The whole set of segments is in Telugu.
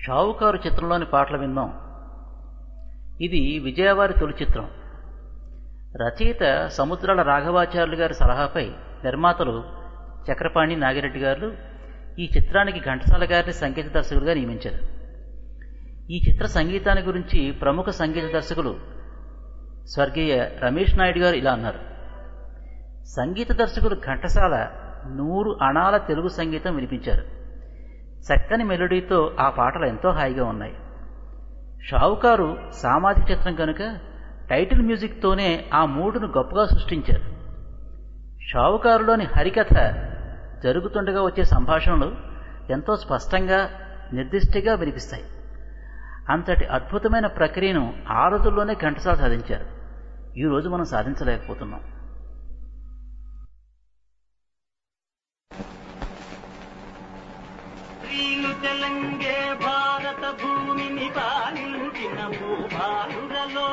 షావుకారు చిత్రంలోని పాటలు విందాం ఇది విజయవారి తొలి చిత్రం రచయిత సముద్రాల రాఘవాచార్యులు గారి సలహాపై నిర్మాతలు చక్రపాణి నాగిరెడ్డి గారు ఈ చిత్రానికి ఘంటసాల గారిని సంగీత దర్శకులుగా నియమించారు ఈ చిత్ర సంగీతాన్ని గురించి ప్రముఖ సంగీత దర్శకులు స్వర్గీయ రమేష్ నాయుడు గారు ఇలా అన్నారు సంగీత దర్శకులు ఘంటసాల నూరు అణాల తెలుగు సంగీతం వినిపించారు చక్కని మెలోడీతో ఆ పాటలు ఎంతో హాయిగా ఉన్నాయి షావుకారు సామాజిక చిత్రం కనుక టైటిల్ మ్యూజిక్తోనే ఆ మూడును గొప్పగా సృష్టించారు షావుకారులోని హరికథ జరుగుతుండగా వచ్చే సంభాషణలు ఎంతో స్పష్టంగా నిర్దిష్టగా వినిపిస్తాయి అంతటి అద్భుతమైన ప్రక్రియను ఆ రోజుల్లోనే ఘంటసాల సాధించారు ఈ రోజు మనం సాధించలేకపోతున్నాం స్త్రీలు తెలంగే భారత భూమిని పాలించిన భూభాలురలో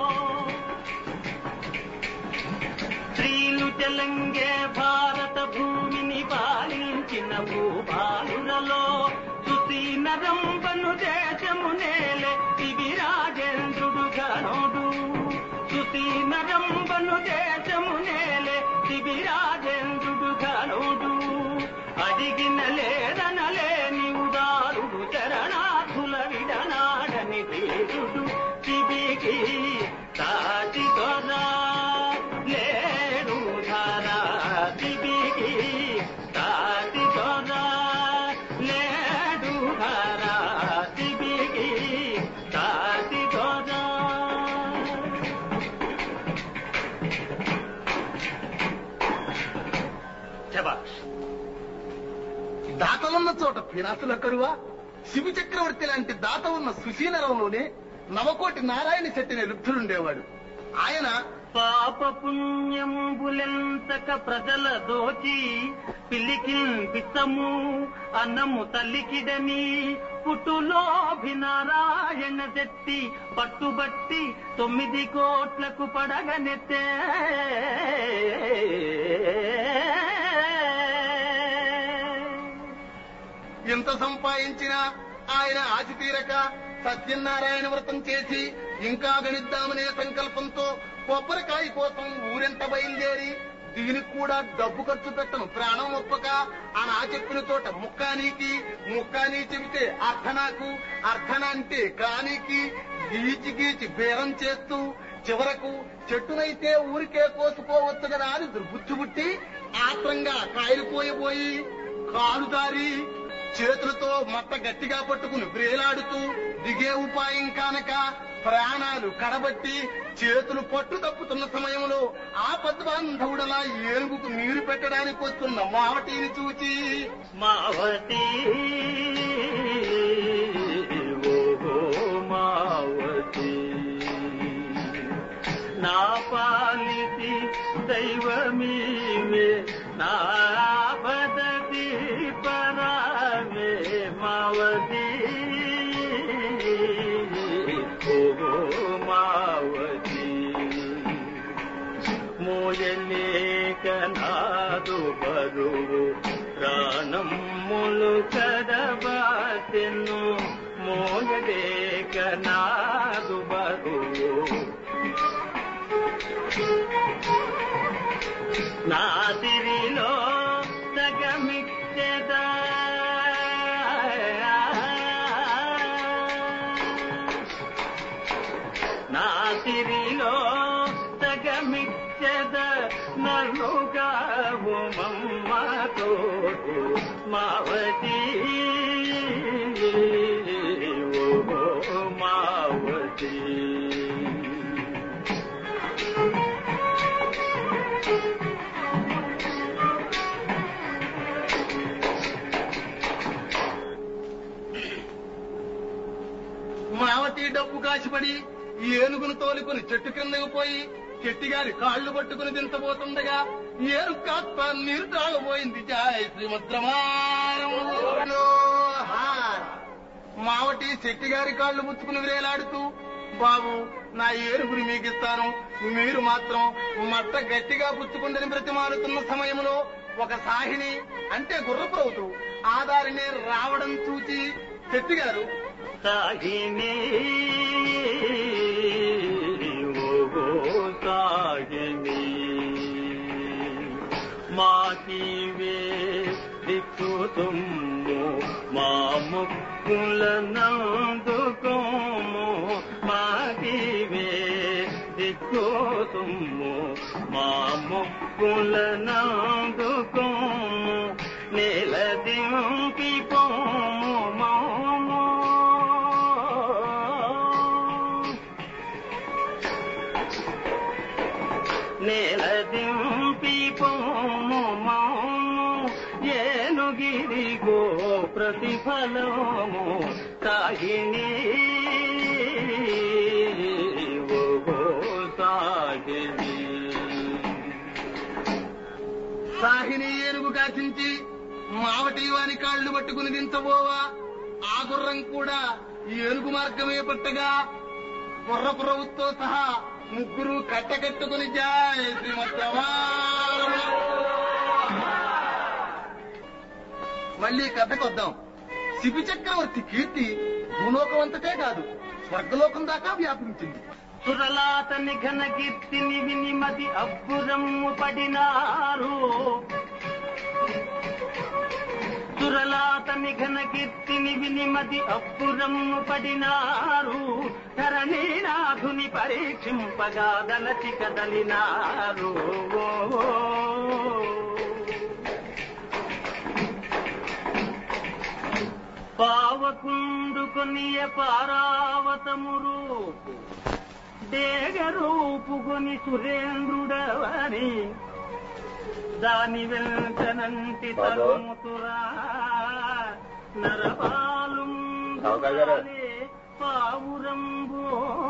స్త్రీలు తెలంగే భారత భూమిని పాలించిన భూభాలురలో సుసీనరంబను దేశము నేలే ఇవి రాజేంద్రుడు గణుడు సుసీనరంబను దేశము నేలే ఇవి రాజేంద్రుడు గణుడు అడిగిన లేదనలేని ఉదారుడు చరణార్థుల విడనాడని వీరుడు శిబికి తాటి దొరా లేడు ధారా శిబికి తాటి దొరా లేడు ధారా శిబికి తాటి దొరా శబాష్ దాతలున్న చోట పినాసుల కరువా శివ చక్రవర్తి లాంటి దాత ఉన్న సుశీలరంలోనే నవకోటి నారాయణ శెట్టిని రుద్ధులుండేవాడు ఆయన పాప పుణ్యంబులెంతక ప్రజల దోచి పిలికిన్ పిత్తము అన్నము తల్లికిడని పుట్టులోభినారాయణ శెట్టి పట్టుబట్టి తొమ్మిది కోట్లకు పడగనెత్తే ఎంత సంపాదించినా ఆయన ఆశ తీరక సత్యనారాయణ వ్రతం చేసి ఇంకా గణిద్దామనే సంకల్పంతో కొబ్బరికాయ కోసం ఊరెంట బయలుదేరి దీనికి కూడా డబ్బు ఖర్చు పెట్టను ప్రాణం ఒప్పక అని ఆ చెప్పిన చోట ముక్కానీకి ముక్కానీ చెబితే అర్ధనాకు అర్ధన అంటే కానీకి గీచి గీచి బేరం చేస్తూ చివరకు చెట్టునైతే ఊరికే కోసుకోవచ్చు కదా అని దుర్బుద్ధి పుట్టి ఆత్రంగా కాయలు పోయబోయి కాలు దారి చేతులతో మట్ట గట్టిగా పట్టుకుని వ్రేలాడుతూ దిగే ఉపాయం కానక ప్రాణాలు కడబట్టి చేతులు పట్టు తప్పుతున్న సమయంలో ఆ పద్మాంధవుడలా ఏనుగుకు నీరు పెట్టడానికి వస్తున్న మావటిని చూచి మావతి ఓహో మావతి నా పాలిటి దైవమీవే నా పదతి పరావే మావతి ఓహో మావతి మోయలేక నాదు బరువు ప్రాణములు కడబాసెను మోయలేక నాదు బరువు నా తిరిలో సగమిచ్చదా నా తిరిలో సగమిచ్చద నన్నుగా మమ్మతో మావతి ఓ మావతి మావతి డబ్బు కాసిపడి ఈ ఏనుగును తోలుకుని చెట్టు కిందకు పోయి చెట్టిగారి కాళ్ళు పట్టుకుని దించబోతుండగా ఏనుగు కాస్త నీరు తాగబోయింది జాయ్ శ్రీమద్రమారం మావటి చెట్టిగారి కాళ్ళు ముచ్చుకుని వేలాడుతూ బాబు నా ఏనుగుని మీకిస్తాను మీరు మాత్రం మట్ట గట్టిగా పుచ్చుకుందని బ్రతిమాలుతున్న సమయంలో ఒక సాహిని అంటే గుర్రప్రవుతు ఆ దారిని రావడం చూచి శెట్టి గారు సాగిని ఓ సాగిని మాకివే దిక్కుతుమ్ము మా ముక్కుల నందుకోము మాకివే దిక్కుతుమ్ము మా ముక్కుల నందుకోము నేల దింపి పోము మాము నేల దింపి పోము మాము ఏనుగిరిగో ప్రతిఫలము సాగిని ఓ సాగిని సాహిని ఏనుగు కాచించి మావటి వాని కాళ్ళు పట్టుకుని దించబోవా ఆ గుర్రం కూడా ఏనుగు మార్గమే పట్టగా కుర్ర ప్రభుత్వ సహా ముగ్గురు కట్టకట్టుకుని జాయ్ శ్రీమత్సవారమ. మళ్ళీ కథకొద్దాం శిబి చక్రవర్తి కీర్తి భూలోకమంతటే కాదు స్వర్గలోకం దాకా వ్యాపించింది సురలాత నిఘన కీర్తిని విని మది అబ్బురమ్ము పడినారు సురలాత నిఘన కీర్తిని విని మది అబ్బురమ్ము పడినారు ధరణీనాథుని పరీక్షింపగా దలచి కదలినారు పావకుండు కొనియ పారావతము రూపు డేగ రూపుకొని సురేంద్రుడవని దాని వెంటనంటి తరుముతురా నరపాలు పావురంబో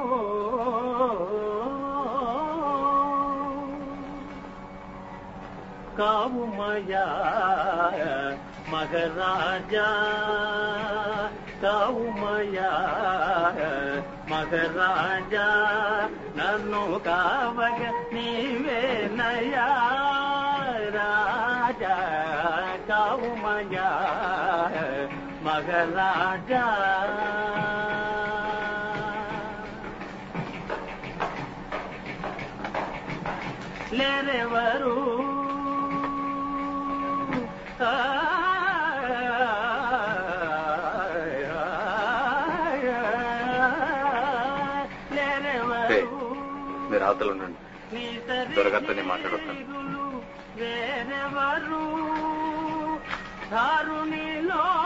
కావుమయా మగరాజా కావుమయా మగరాజా నన్ను కావగ నీవే నయా రాజా కావుమయా మగరాజా లేరెవరు ఆ, లేరెవరు మీరు అవతల ఉండండి దొరకత్తో నేను మాట్లాడొస్తాను. వేరెవరు దారుణిలో